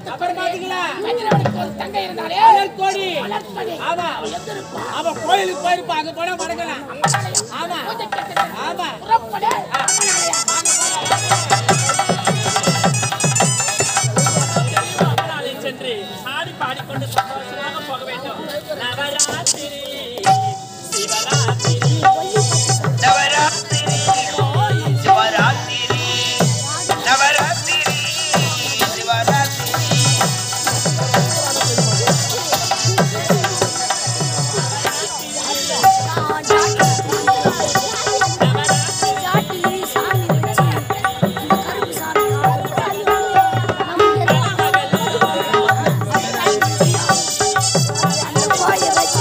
அப்புறம் பாத்தீங்களா கதிரவனுக்கு ஒரு தங்கை இருந்தாலே மலர் கோடி வளர்ப்பது ஆமா அவ கோயிலுக்கு போயிருப்பா அங்க போனா மடங்கலாம் ஆமா ஆமா புறப்படு நாளில் சென்று ஆடி பாடிக்கொண்டு சந்தோஷமாக போக வேண்டும் நவராத்திரி சிவராத்திரி நவராத்திரி சிவராத்திரி நவராத்திரி சிவராத்திரி சாட்டி சாமி வச்சு இந்த கருப்பு சாமி கோயை வச்சு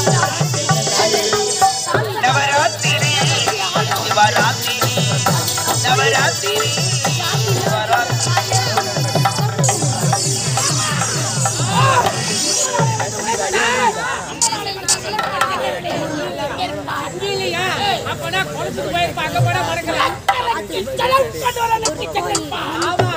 சாமி நவராத்திரி சிவராத்திரி நவராத்திரி சிவராத்திரி அங்க இல்லையா அப்பனா குளத்துக்கு போயிருப்பா அங்க போனா மடங்கலாம் ஆமா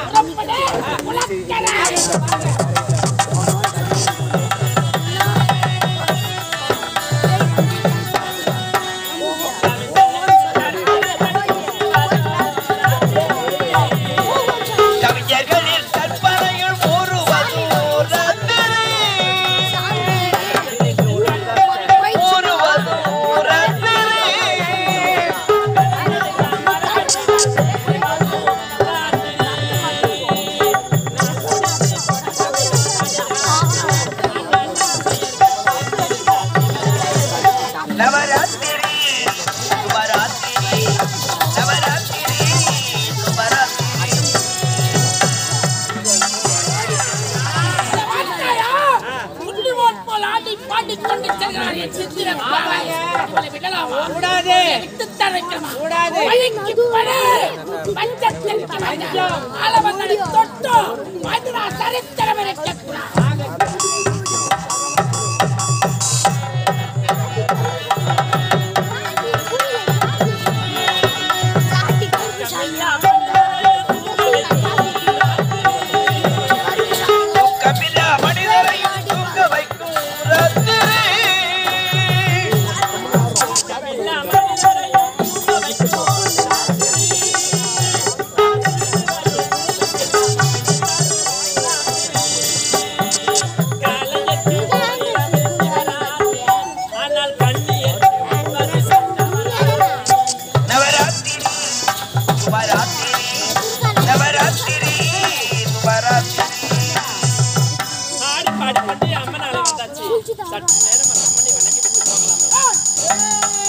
கவிஞர்களின் கற்பனையில் ஒருவது ரத்திரி ஒருவது ரத்திரி நவராத்திரி சுபராத்திரி நவராத்திரி சுபராத்திரி கூடாது கூடாது சரித்திரம் இருக்கக்கூடாது சாட்டி கருப்பு சாமி கபிலா மனிதரையும் தூங்க வைக்கும் ரத்திரி ஆனால் கண்ணியர் நவராத்திரி சுபராத்திரி நவராத்திரி சுபராத்திரி ஆடி பாடிக்கொண்டு அம்மன் ஆலயம் வந்தாச்சு சற்று நேரம் அந்த அம்மனை வணங்கி விட்டு போகலாமே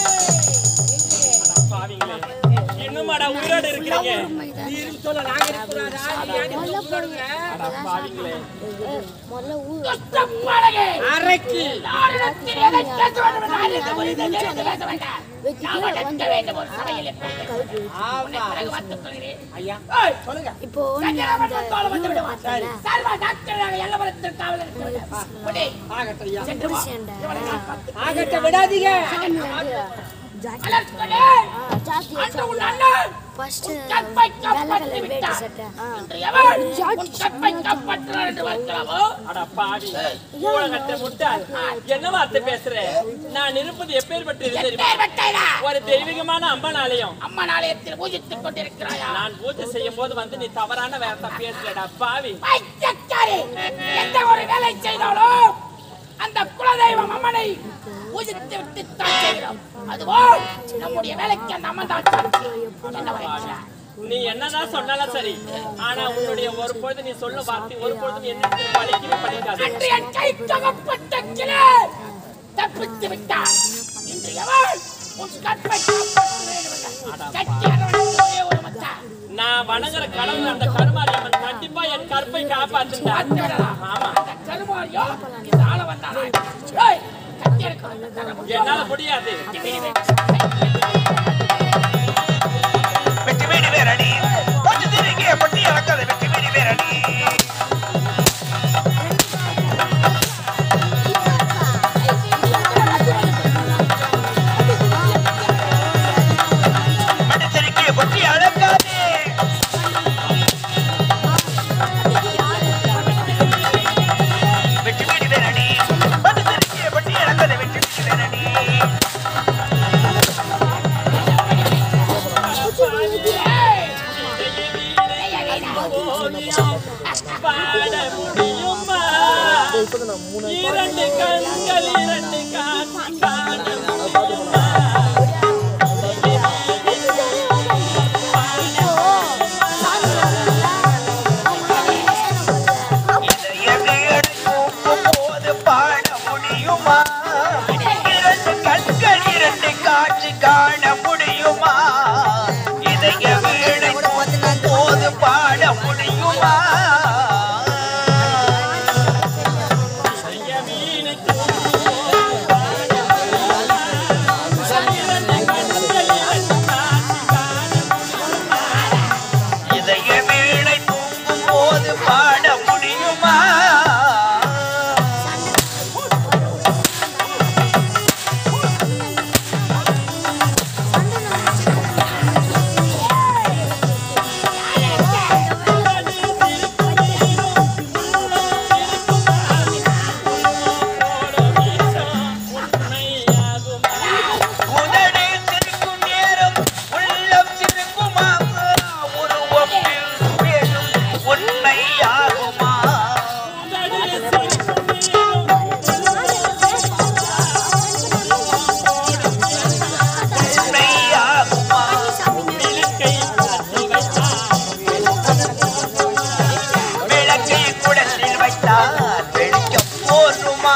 அட பாவிங்களே இன்னும் அட உயிரோடு இருக்கிறீங்க நீரும் சொல்ல நாங்க இருக்கக்கூடாதா நீ ஏன் இப்படி சொல்லுங்க அட பாவிங்களே முதல்ல ஊர் அரைக்கு யாரிடத்தில் எதை பேச வேண்டும் என்று அறிந்து புரிந்து தெரிந்து பேச வேண்டாம். நாம் அடக்க வேண்டும் ஒரு சபையில் இப்பொழுது. ஆமா பிறகு வந்து சொல்கிறேன். ஐயா ஏய், சொல்லுங்க இப்போ நீ கதிரவன் அந்த வந்தாலும் வந்து விடுவான். சரி. சர்வ டாக்டராக எல்லவரத்திற்கு காவல் இருக்க வேண்டும். புடி. ஆகட்டும் ஐயா சென்று வா. புருஷன்டா. இவனை காப்பாத்து. ஆகட்டும் விடாதீங்க வளர்ப்பதே. ஜாஸ்தி அன்று உன் அண்ணன் ஃபர்ஸ்ட் கற்பை வெள்ளை காப்பாற்றி கலர் வேட்டி விட்டான். சட்டை ஆ. இன்று எவன் உன் கற்பை காப்பாற்றுகிறான் என்று பார்க்கலாமோ? அட பாவி ஊழகத்தை முட்டாள் என்ன வார்த்தை பேசுற நான் இருப்பது எப்பேற்பட்டு இருந்து தெரியுமா பேர் வெட்டைடா. ஒரு தெய்வீகமான அம்மன் ஆலயம் அம்மன் ஆலயத்தில் பூஜித்துக் கொண்டிருக்கிறாயா நான் பூஜை செய்யும் போது வந்து நீ தவறான வார்த்தை பேசுறடா பாவி பைத்தியக்காரி எந்த ஒரு வேலை செய்தாலும் அந்த குலதெய்வம் அம்மனை பூஜித்து விட்டு தான் செய்கிறோம் அதுபோல் நம்முடைய வேலைக்கு அந்த அம்மன் தான் சாட்சி. என்ன வரைக்கிறார்? நீ என்னதான் சொன்னாலும் சரி ஆனா உன்னுடைய ஒரு பொழுது நீ சொல்லும் வார்த்தை ஒரு பொழுது நீ என்ன பழிக்கவே படிக்காது அன்று என் கை தகப்பட்ட கிளை தப்பித்து விட்டான் இன்று எவன் உன் கற்பை காப்பாற்ற வேண்டும் என்று கட்டி அரவணைத்து ஒரே ஒரு மச்சான். நான் வணங்குற கடவுள் அந்த கருமாரியம்மன் கண்டிப்பா என் கற்பை காப்பாத்துட்டா பார்த்து விடலாம். ஆமா அந்த கருமாரியோ இந்த ஆள வந்தாரா? ஏய், கட்டி எடுக்கணும். தர முடியாது. என்னால முடியாது வெற்றி வீடு வேரணி கொஞ்ச திருங்கிய பட்டி இறக்காத வெற்றி வீடு வேரணி மனுஷனுக்கு பட்டி அளக்காதே இரண்டு கண்கள் இரண்டு காட்சி காண முடியுமா? போது பாட முடியுமா இரண்டு கண்கள் இரண்டு காட்சி காண முடியுமா இதய வீணை போது பாட முடியுமா வீணை தூங்குவோம் பாட முடியுமா? இரண்டு கண்கள் இரண்டு காட்சி காண முடியுமா? இதய வீணை தூங்கும் போது பாட முடியுமா உதடு சிரிக்கும் நேரம் உள்ளம் சிரிக்குமா உருவம் பேசும் உண்மையாகுமா உண்மையாகுமா விளக்கை குடத்தில் வைத்தால் வெளிச்சம் போருமா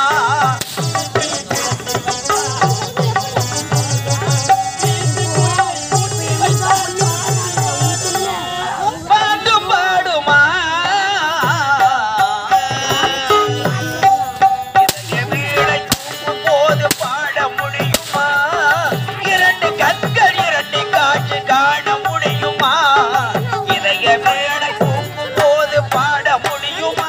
பாட்டு பாடுமா இதய வீணை தூங்கும் போது பாட முடியுமா இரண்டு கண்கள் இரண்டு காட்சி காண முடியுமா இதய வீணை தூங்கும் போது பாட முடியுமா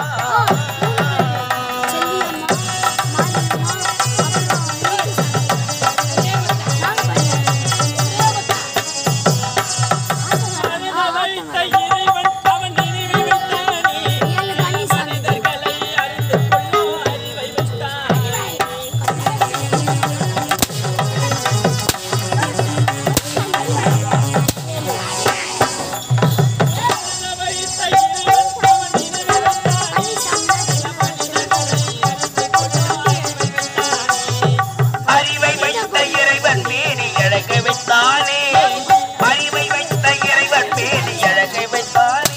அறிவை வைத்த இறைவன் மேனி அழக வைத்தானே அறிவை வைத்த இறைவன் மேனி அழக வைத்தானே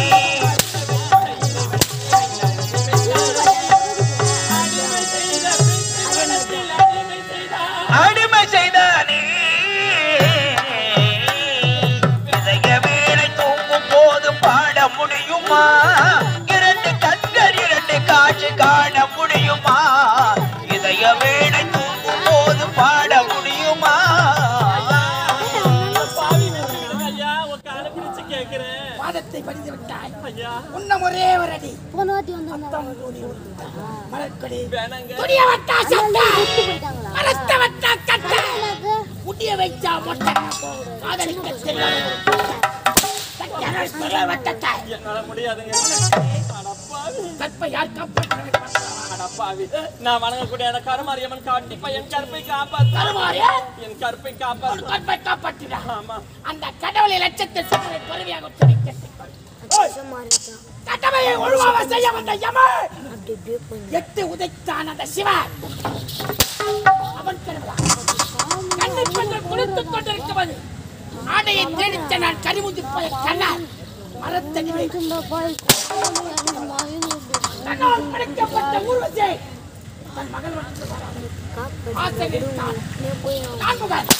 அடிமை செய்தானே இதய வேலை தூங்கும் போது பாட முடியுமா இரண்டு கண்கள் இரண்டு காட்சி காண முடியுமா இதய வேலை தூங்கும் போது பாட முடியுமா பாதத்தை படித்து விட்டாய் ஐயா உன்னம் ஒரே ஒரு அடி போன வாட்டி வந்து மலர்கொடி வேணாங்க துணிய வட்டா சட்டை விட்டு போயிட்டாங்களா மரத்த வட்டா கட்டை என்னது? முடிய வைச்சா மொட்டை காதலிக்க தெரியாத கட்டணம் சொல்ல வட்டத்தை என்னால முடியாதுங்க அடப்பாவி கற்பை யார் காப்பாற்ற அடப்பாவி நான் வணங்கக்கூடிய அந்த கருமாரியம்மன் கண்டிப்பா என் கற்பை காப்பாத்து கருமாறி என் கற்பை காப்பாத்து கற்பை காப்பாற்றினா ஆமா அந்த கடவுளை லட்சத்தை சிறுவை பருவியாக துணிக்கட்டும் அச்சமா இருக்கான். கடமையை ஒழுவாக செய்ய வந்த யமன் அப்படி இப்படியே போய் எட்டு உதைத்தான் அந்த சிவன் அவன் பிறந்தான் கண்ணை பெற்று குளித்துக் கொண்டிருக்கும்போது ஆடையை தேடித்த நான் கரிமுந்தி போய கண்ணால் மரத்தடி வைத்து இந்த பாய் அந்த மகன் தன்னால் படைக்கப்பட்ட ஊர்வசி தன் மகள் வளர்த்து ஆசையில் தான் போய் நான்முகன்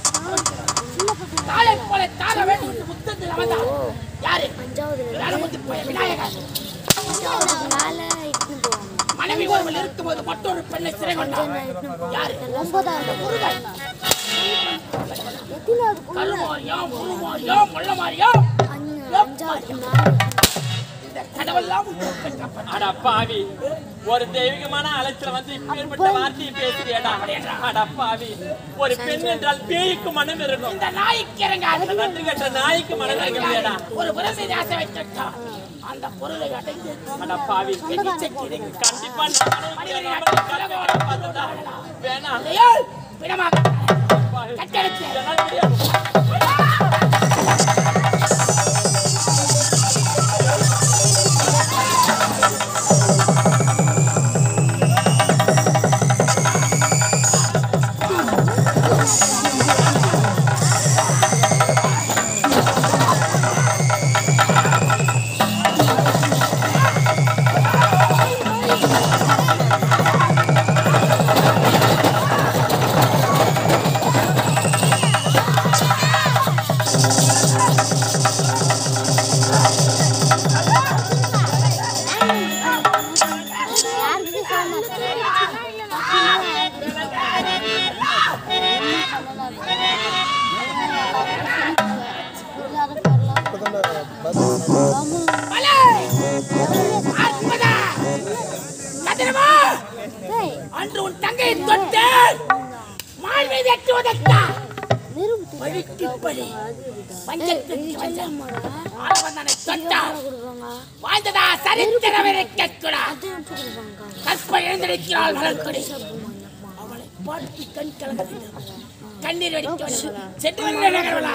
தாயை போல தாழ வேண்டும் என்று முத்தத்தில் அமர்ந்தான் யாரு அஞ்சாவது கரிமுந்தி போய விநாயகர் மேல இட்டுன்னு போவாங்க மனைவி ஒருவள் இருக்கும்போது மற்றொரு பெண்ணை சிறை கொண்டான் யாரு ஒன்பதாவது முருகன் எத்தனாவது பொண்ணு? கருமாரியா முருமாரியா முள்ளமாரியா அஞ்சாவது மேல இந்த கடவுள்லாம் உங்களுக்கு காப்பாற்று. அட பாவி ஒரு தெய்வீகமான அழைத்துல வந்து இப்பேற்பட்ட வார்த்தையை பேசுறியடா அட பாவி ஒரு பெண் என்றால் பேய்க்கு மனம் இருக்கும் இந்த நாய்க்கு இறங்காது அந்த நன்றி கட்ட நாய்க்கு மனம் இருக்கலையடா ஒரு புறம் மீது ஆசை வைத்துட்டான் அந்த பொருளை அடைந்து அட பாவி இச்சைக்கு இறங்கு. கண்டிப்பா நானும் காப்பாத்துடா. வேணாம் இல்லையோ விடமாக பாவி. கட்டெடுத்து என்னால முடியாது. பலே! அற்புதா! கதிரவா! அன்று உன் தங்கையை தொட்டு மால் மீது எட்டுவதற்கா பழிக்கு பழி பஞ்சத்துக்கு பஞ்சம் ஆளவந்தனை தொட்டால் வாழ்ந்ததா சரித்திரம் இருக்கக்கூடாது கற்ப எழுந்திருக்கிறாள் வளர்க்கொடி அவளை பார்த்து கண் கலங்க வேண்டும் கண்ணீர் வெடிக்க வேண்டும் சென்று வருகிற நகர்வலா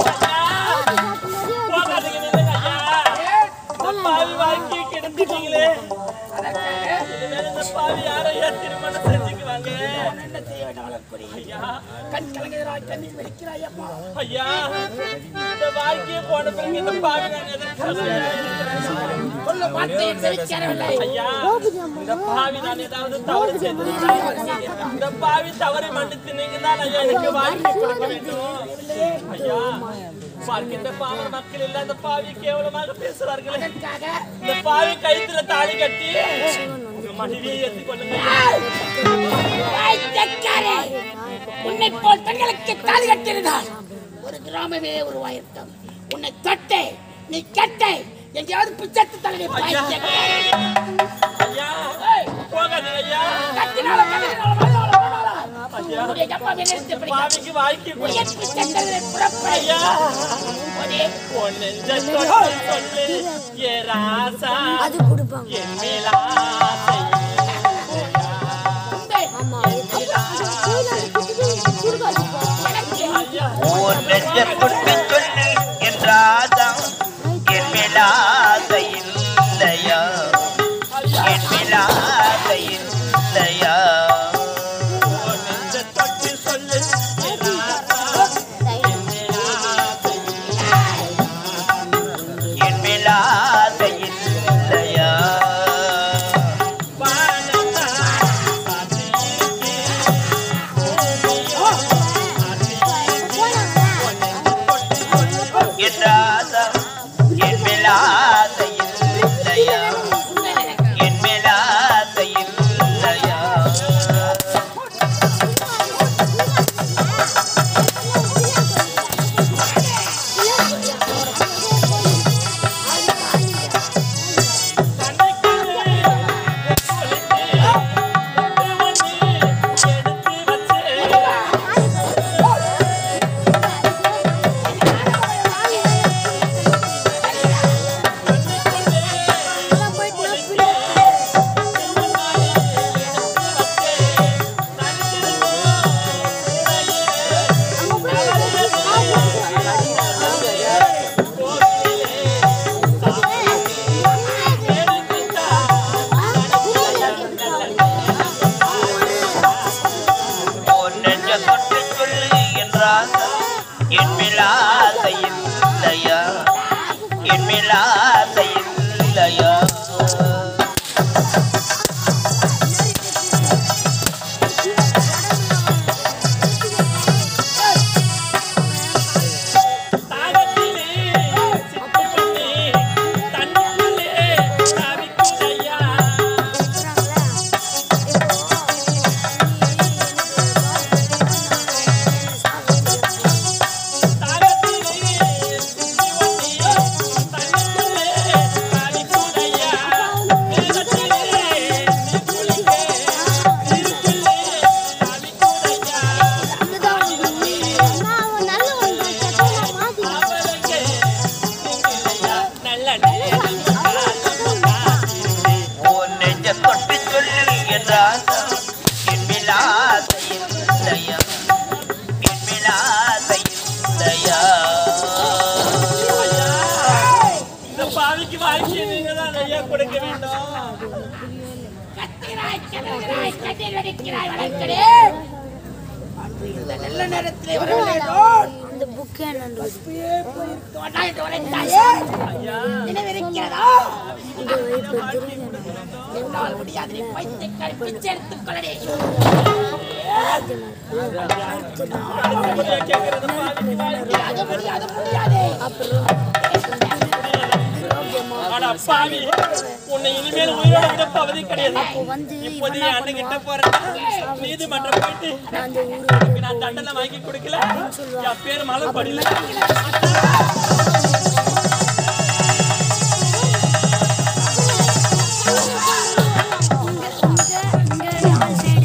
போகாதீங்க நில்லுங்க ஐயா. இந்த பாவி வாழ்க்கையை கெடுத்துட்டீங்களே. இனிமேல் இந்த பாவி யாரையா திருமணம் செஞ்சுக்குவாங்க? என்ன செய்ய வேண்டும் வளர்க்கொடி ஐயா, கண் கலங்குகிறாய் கண்ணீர் வெடிக்கிறாய் அம்மா ஐயா, இந்த வாழ்க்கையை போன பிறகு இந்த பாவி நான் எதற்காக சொல்ல வார்த்தையை செவிச்சேரவில்லை ஐயா, இந்த பாவி நான் ஏதாவது தவறு செய்திருந்தேன். இந்த பாவி தவறை மன்னித்து நீங்க தான் ஐயா எனக்கு வாழ்க்கை கொடுக்க வேண்டும். ஐயா, பார்க்கின்ற பாவ மக்கள் எல்லாம் இந்த பாவி கேவலமாக பேசுறார்களே அதற்காக இந்த பாவி கழுத்துல தாலி கட்டி உங்க மனைவியை ஏற்றிக் கொள்ளுங்க வாய்த்தக்காரே! உன்னை போல் பெண்களுக்கு தாலி கட்டியிருந்தால் ஒரு கிராமமே உருவாயிருக்கும் உன்னை தொட்டே நீ கட்டை எங்கேயாவது பிச்சத்து தலையை பாய்ச்சக்காரே! ஐயா ஏய், போகாதீங்க ஐயா கத்தினாலும் கத்தினாலும் மழையாலும் மழையாலும் உன்னுடைய ஜப்பாவை நிறுத்தி பிடிக்க. பாவிக்கு வாழ்க்கை கொடு. உயர் பிச்சைத் தலையை புறப்படு. ஐயா ஒரே உன் நெஞ்ச தொட்டு சொல்லு ஏ ராசா அது கொடுப்பாங்க என் மேலாசை உண்டை. எனக்கு உன் நெஞ்ச தொட்டு சொல்லு என் ராஜா என் மேலாசை இல்லையா என் மேலாசை இல்லையா உன் நெஞ்ச தொட்டு சொல்லு ஏ ராசா என் மேலாசை என் மேலாசை இல்லையா வானத்தா காத்திருக்கே பூமியோ காத்திருக்கே உன் நெஞ்ச தொட்டு சொல்லு என் ராஜா என் மேலாசை இல்லையா என் மேலாசை இல்லையா உன் நெஞ்ச தொட்டு சொல்லு என் ராஜா என் மேலாசை இல்லையா என் மேலாசை இல்லையா உன் நெஞ்ச தொட்டு சொல்லு என் ராஜா என் மேலாசை இல்லையா என் மேலாசை இல்லையா இந்த பாவிக்கு வாழ்க்கையை நீங்க தான் ஐயா கொடுக்க வேண்டும் கத்துகிறாய், கதறுகிறாய், கண்ணீர் வடிக்கிறாய், வளர்க்கிறே. அன்று இந்த நல்ல நேரத்திலே வரவில்லை என்றால், இந்த புக்கே நன்று இப்படியே போயிருக்கு வேண்டாம் என்று உரைத்தாயே. நினைவிருக்கிறதா? இது இப்போ திரும்ப என்னால் முடியாது, நீ பைத்தியக்காரி, பிச்சை எடுத்துக் கொள்ளடி. கேட்கறது பாவிக்கு வாழ்க்கை அது முடியாது, முடியாது. அட பாவி உன்னை இனிமேல் உயிரோட விட பவதி கிடையாது அப்போ வந்து இப்போது இவன் என் என்ன அண்ணன் கிட்ட பண்ணுவான்? போறேன் நீதிமன்றம் போயிட்டு நான் அந்த ஊரு உனக்கு நான் தண்டனை வாங்கி கொடுக்கல என் பேர் மலர் படியில இங்க இங்க நாலு சைடு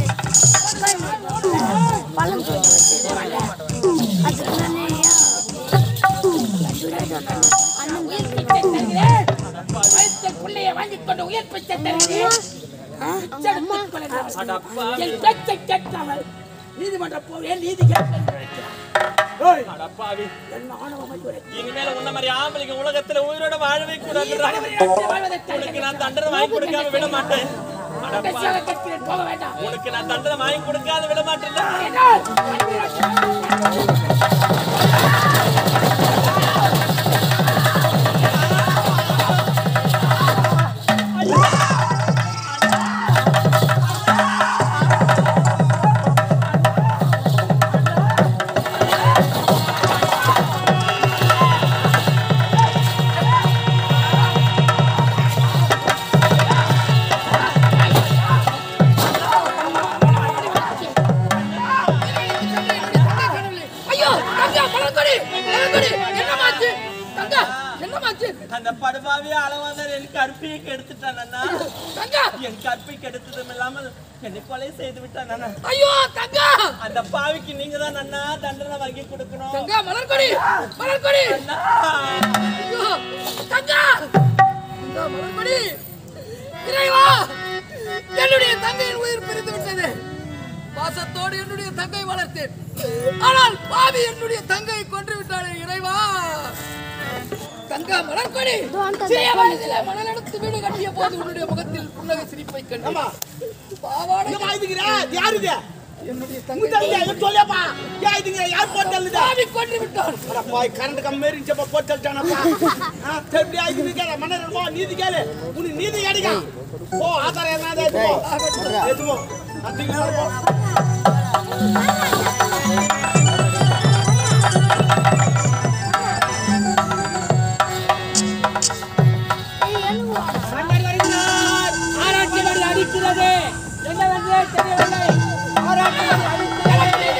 பழம் தோட்டம் வச்சிருக்காங்க அதுக்கு நானே அண்ணன் உயிர் பிச்சை தருகிறேன் வயிற்று புள்ளையை வாங்கிக் கொண்டு உயிர் பிச்சை தருகிறேன் பிச்செடுத்துக் கொள்ளுங்கள். என் பேச்சை கேட்காமல் நீதிமன்றம் போவேன் நீதி கேட்பேன் அடப்பாவி இனிமேல உன்ன மாதிரி ஆம்பளைங்க உலகத்துல உயிரோட வாழவே கூடாதுன்றாங்க உனக்கு நான் தண்டனை வாங்கி கொடுக்காம விட மாட்டேன் அடப்பாவி கடைசியாக கேட்கிறேன் போக வேண்டாம் உனக்கு நான் தண்டனை வாங்கி கொடுக்காத விட மாட்டேன் என்ன? ஐயோ தங்கா மலர்கொடி மலர்கொடி என்னமாச்சு தங்கா என்னமாச்சு அந்த படுபாவிய அளவாதான் என் கற்பியை கெடுத்துட்டான் அண்ணா தங்கா என் கற்பை கெடுத்ததும் இல்லாமல் என்னை கொலை செய்து விட்டான் அண்ணா ஐயோ தங்கா அந்த பாவிக்கு நீங்க தான் அண்ணா தண்டனை வாங்கி கொடுக்கணும் தங்கா மலர்கொடி மலர்கொடி அண்ணா ஐயோ தங்கா தங்கா மலர்கொடி இறைவா என்னுடைய தங்கையின் உயிர் பிரிந்து விட்டது பாசத்தோடு என்னுடைய தங்கை வளர்த்தேன் ஆனால் பாவி என்னுடைய தங்கையை கொன்று விட்டானே இறைவா தங்கா மலர்கொடி சிறிய வயதிலே மணல் எடுத்து வீடு கட்டிய போது உன்னுடைய முகத்தில் புன்னகை சிரிப்பை கண்டு பாவாடை யாருது என்னுடைய உங்க தங்கை தம்பி எங்க சொல்லியாப்பா ஏன் இதுங்க யார் போட்டு பாவி கொன்று விட்டான் போய் கரண்ட் கம்பி இருந்துச்சப்ப போட்டு தள்ளிட்டானப்பா எப்படி ஆகி கேள மன்னர் போ நீதி கேளு உனக்கு நீதி கிடைக்கும் போ ஆதாரம் என்ன எதுவோ எதுவோ அதிகம் போ மன்னர் வருகிறார் ஆராய்ச்சி வரி அடிக்கிறது என்னவென்றே தெரியவில்லை ஆராய்ச்சி வரி அடிக்கிறது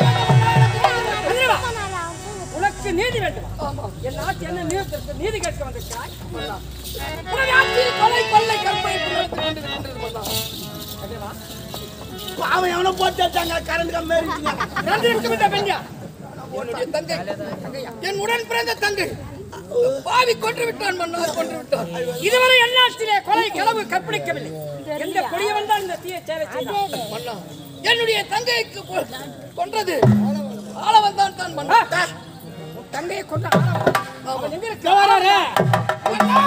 உனக்கு நீதி வேண்டும் என் நாட்டு என்ன நீதி நீதி கேட்க வந்திருக்காய் உனது ஆட்சியில் கொலை கொள்ளை கற்பனை புலர்த்து கொண்டு கொண்டிருப்பதா அவன் எவனோ போட்டு தள்ளிட்டாங்க கரண்ட் கம்பி இருந்துச்சுங்க நடந்திருக்கும் இந்த பெண்யா என்னுடைய தங்கை என் உடன் பிறந்த தங்கை பாவி கொன்று விட்டான் மன்னர் கொன்று விட்டான் இதுவரை எந்நாட்டிலே கொலை களவு கற்பிடிக்கவில்லை எந்த கொடியவன் தான் இந்த தீய சேவை செய்தான் மன்னா என்னுடைய தங்கைக்கு கொ- கொன்றது ஆளவன் தான் தான் மன்னர் உன் தங்கையை கொண்டு ஆரம்பம். அவன் எங்க இருக்க? மன்னா!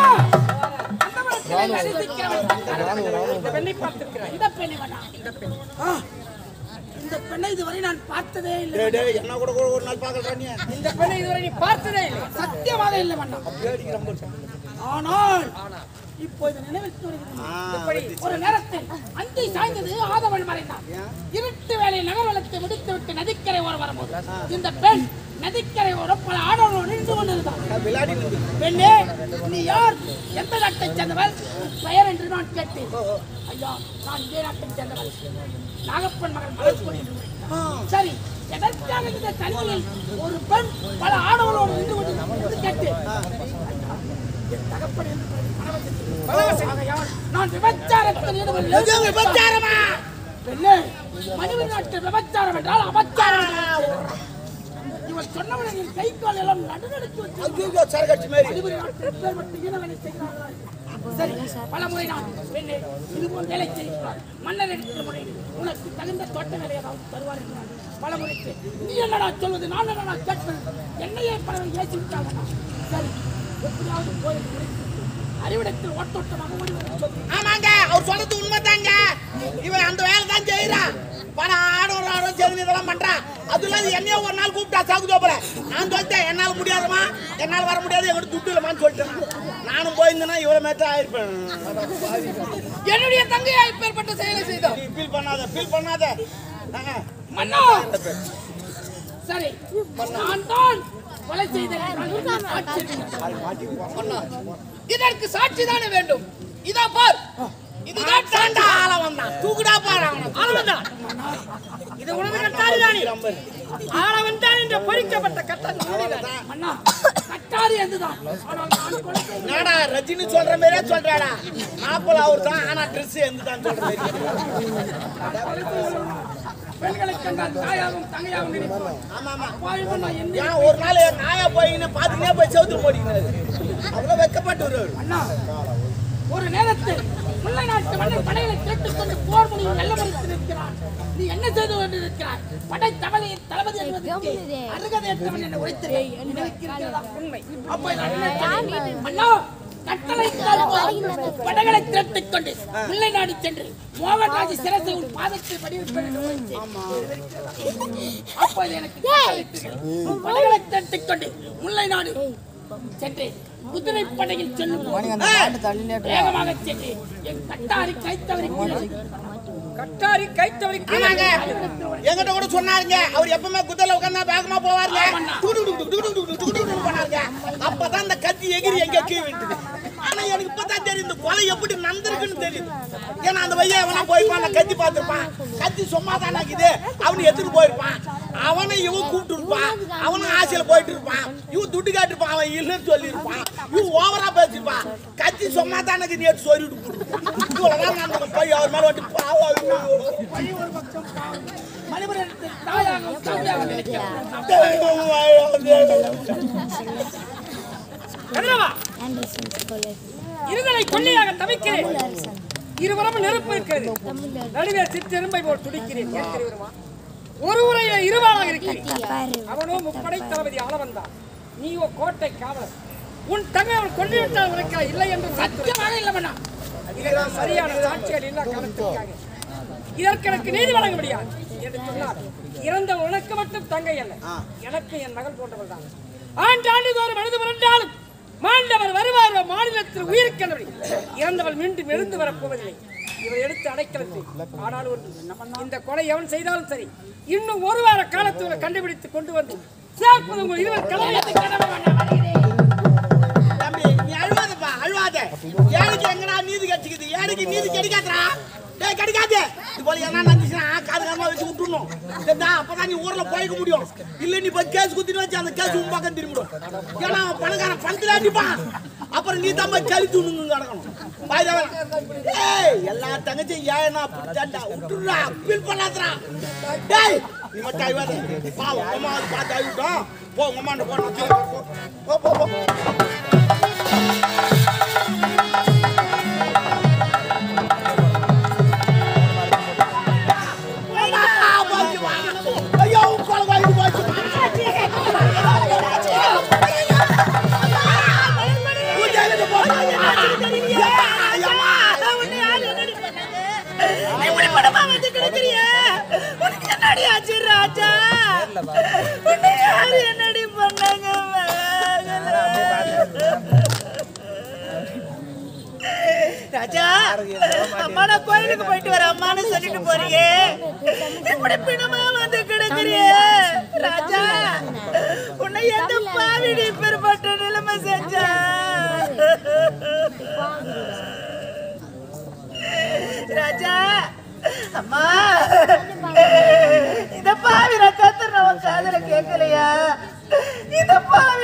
இந்த பெண்ணை பார்த்திருக்கிறாய் இந்த பெண்ணை மன்னா இந்த பெண் ஆ, இந்த பெண்ணை இதுவரை நான் பார்த்ததே இல்லை டேய் டேய் என்ன கூட கூட ஒரு நாள் பார்க்கறா நீ இந்த பெண்ணை இதுவரை நீ பார்த்ததே இல்லை சத்தியமாக இல்லை மன்னா ஆனால் இப்போது நினைவுக்கு வருகிறது இப்படி ஒரு நேரத்தில் அந்தி சாய்ந்தது ஆதவன் மறைந்தான் இருட்டு வேலை நகர்வலத்தை முடித்துவிட்டு நதிக்கரை ஓரம் வரும்போது இந்த பெண் நதிக்கரை ஓரம் பல ஆடவர்களோடு நின்று கொண்டிருந்தான் விளையாடி நின்று பெண்ணே நீ யார் எந்த நாட்டைச் சேர்ந்தவள் உன் பெயர் என்று நான் கேட்டேன் ஐயா நான் இதே நாட்டைச் சேர்ந்தவள் நாகப்பன் மகன் மலர்கொடி என்று கூறினார். சரி எதற்காக இந்த தனிமையில் ஒரு பெண் பல ஆடவர்களோடு நின்று கொண்டிருக்கிறது என்று கேட்டேன் என் தகப்பன் என்று மனவசத்தில் ஆகையால் நான் விபச்சாரத்தில் ஈடுபடுகிறேன். விபச்சாரமா பெண்ணே மனித நாட்டு விபச்சாரம் என்றால் அபச்சாரம் என்று இவன் சொன்னவனை என் கை கால் எல்லாம் நடுநடுக்கி வச்சு ஐயோ சரகட்சி மாதிரி அறிவுரை நாட்டு எப்பேற்பட்ட ஈனவனை செய்கிறார்களா? சரி பல முறை நான் பெண்ணே இது போல் வேலை செய்கிறார் மன்னர் எடுக்கிற முறை உனக்கு தகுந்த தோட்ட வேலை ஏதாவது தருவார் என்று நான் பல முறை கேட்டேன். நீ என்னடா சொல்வது நான் என்னடா கேட்பது என்னையே பலவை ஏசி விட்டாங்க சரி எப்படியாவது போய் அறிவிடத்தில் ஓட்டோட்டமாக ஓடி வர சொல்லி ஆமாங்க அவர் சொல்றது உண்மைதாங்க இவன் அந்த வேலை தான் செய்யறான் பல ஆடவர் ஆடவர் சேர்ந்து இதெல்லாம் பண்றான் அது இல்லாத என்னைய ஒரு நாள் கூப்பிட்டா சாகு தோப்புல நான் சொல்லிட்டேன் என்னால முடியாதுமா என்னால வர முடியாது எங்கிட்ட துட்டு இல்லமான்னு சொல்லிட்டேன் நானும் போயிருந்தேன்னா இவ்வளவு மேட்டா ஆயிருப்பேன் என்னுடைய தங்கையா இப்பேற்பட்ட செயலை செய்தோம் நீ ஃபீல் பண்ணாத ஃபீல் பண்ணாத ஆஹா. மன்னா சரி நான் தான் கொலை செய்தேன் என்றால் என்ன சாட்சி இருக்கிறது? மன்னா, இதற்கு சாட்சி தானே வேண்டும் இதோ பார் இதுதான் தாண்டா ஆள வந்தான் தூக்குடா பாரு அவனை ஆளவந்தான் இது உனது கட்டாரி தானே ஆளவன் தான் என்ற பொறிக்கப்பட்ட கட்டம் மூடினார். மன்னா கட்டாரி என்றுதான் ஆனால் நான் கொலை செய்த என்னடா ரஜினி சொல்ற மாதிரியே சொல்றாடா மாப்பிள்ள அவர் தான் ஆனா ட்ரெஸ் எந்த தான் சொல்ற மாதிரி பெண்களை கண்டால் தாயாகவும் தங்கையாகவும் நினைப்போம் ஆமா ஆமா அப்பாவி மன்னா என்ன ஏன் ஒரு நாள் நாயா போயின்னு பாத்துக்கிட்டே போய் செவுத்துல போடிக்கிறாரு அவ்வளவு வெக்கப்பட்டு வருவாரு அண்ணா ஒரு நேரத்தில் முல்லை நாட்டு மன்னர் படைகளை கேட்டுக்கொண்டு போர் முடிவு நல்ல மறுத்து நிற்கிறான் நீ என்ன செய்து கொண்டு நிற்கிறாய் படை தவளையின் தளபதி என்பதற்கு அருகதையற்றவன் என்னை உரைத்திருக்கிறேன் நினைக்கிறதா உண்மை அப்ப நான் என்ன செய்தேன்? அண்ணா கட்டளை படைகளை திரட்டிக் கொண்டு முல்லை நாடு சென்று மோகன்ராஜ் சிரசை உன் பாதத்தில் வடிவமைப்பேன் என்று உரைத்தேன். அப்போது எனக்கு கட்டளையிட்டீர்கள். உன் படைகளை திரட்டிக் கொண்டு முல்லை நாடு சென்று குதிரை படையில் செல்லும் போது வேகமாக சென்று என் கட்டாரி கைத்தவரை கட்டாரி கைத்தவருக்கு ஆமாங்க என்கிட்ட கூட சொன்னாருங்க அவர் எப்பவுமே குதிரையில உட்கார்ந்தா வேகமா போவாருங்க டுடு டுடு டுடு டுடு டுடு டுடு டுடு பண்ணாருங்க அப்பதான் அந்த கத்தி எகிரி எங்க கீழ் விட்டுது ஆனா எனக்கு இப்பதான் தெரியும் இந்த கொலை எப்படி நடந்திருக்குன்னு தெரியுது ஏன்னா அந்த பையன் எவனா போயிருப்பான் அந்த கத்தி பார்த்திருப்பான் கத்தி சும்மா தானே இது அவனு எடுத்துட்டு போயிருப்பான் அவனை இவன் கூப்பிட்டு இருப்பான் அவனும் ஆசையில போயிட்டு இருப்பான் இவன் துட்டு கேட்டிருப்பான் அவன் இல்லைன்னு சொல்லியிருப்பான் இவன் ஓவரா பேசிருப்பான் கத்தி சும்மா தானே நேற்று சொல்லிட்டு போட்டு இவ்வளவுதான் அந்த பையன் அவர் மேல வந்து பாவம் வழி ஒரு பக்கம் பாவம். மணிபுரத்தில் தாயாகவும் தந்தையாகவும் நினைக்கிறேன் கதிரவா ஆண்டர்சன் ஸ்கூல் இருதலை கொல்லியாக தவிக்கிறேன் அரசன் இருபுறம் நெருப்பு இருக்கிறது தமிழர் நடுவே சிற்றெரும்பை போல் துடிக்கிறேன் ஏன் தெரியுமா ஒரு உரையில இருவாளாக இருக்கிறேன் பாரு அவனோ முப்படை தளபதி ஆளவந்தான் நீயோ கோட்டை காவலர் உன் தங்கை அவன் கொன்றுவிட்டால் உனக்கு இல்லை என்று உரைத்துரை. சத்தியமாக இல்லை மன்னா இதெல்லாம் சரியான சாட்சிகள் இல்லா காரணத்திற்காக இதற்கு எனக்கு நீதி வழங்க முடியாது என்று சொன்னார் இறந்த உனக்கு மட்டும் தங்கை அல்ல எனக்கு என் மகள் போன்றவள் தான் ஆண்டாண்டு தோறும் மனித புரண்டாலும் மாண்டவர் வருவார் மாநிலத்தில் உயிர்க்கின்றபடி இறந்தவள் மீண்டும் எழுந்து வரப்போவதில்லை இவர் எடுத்து அடைக்கலத்தில் ஆனால் ஒன்று இந்த கொலை எவன் செய்தாலும் சரி இன்னும் ஒரு வார காலத்தில் கண்டுபிடித்து கொண்டு வந்து சேர்ப்பது உங்கள் இருவர் கலவையத்தை கனவு மன்னா வருகிறேன் தம்பி நீ அழுவாதப்பா அழுவாத ஏழைக்கு எங்கடா நீதி கிடைச்சிக்குது ஏழைக்கு நீதி கிடைக்காதடா டேய் கிடைக்காது இது போல என்ன நடந்துச்சுன்னா காது காலமா வச்சு விட்டுணும் சரிதா அப்பதான் நீ ஊர்ல போய்க்க முடியும் இல்ல நீ போய் கேஸ் குத்திட்டு வச்சு அந்த கேஸ் உன் பக்கம் திரும்பிடும் ஏன்னா அவன் பணக்காரன் பணத்துல அடிப்பான் அப்புறம் நீ தான் போய் கழி துணுங்க கிடக்கணும் பாய்தா ஏய் எல்லா தங்கச்சியும் ஏன்னா அப்படித்தாண்டா விட்டுடுறா ஃபீல் பண்ணாதடா டேய் நீ மட்டும் அழுவாத பாவம் அம்மா வந்து பார்த்து அழுவிட்டோம் போ உங்க அம்மா போ போ போ போ ஐயோ கொலை வாங்கி போச்சு ராஜா அம்மா நான் கோயிலுக்கு போயிட்டு வர அம்மான்னு சொல்லிட்டு போறீங்க இப்படி பிணமா வந்து கிடக்குறியே ராஜா உன்னை எந்த பாவிடி பெருப்பட்ட நிலைமை செஞ்சா ராஜா அம்மா இந்த பாவி நான் கத்துற உன் காதுல கேட்கலையா இந்த பாவி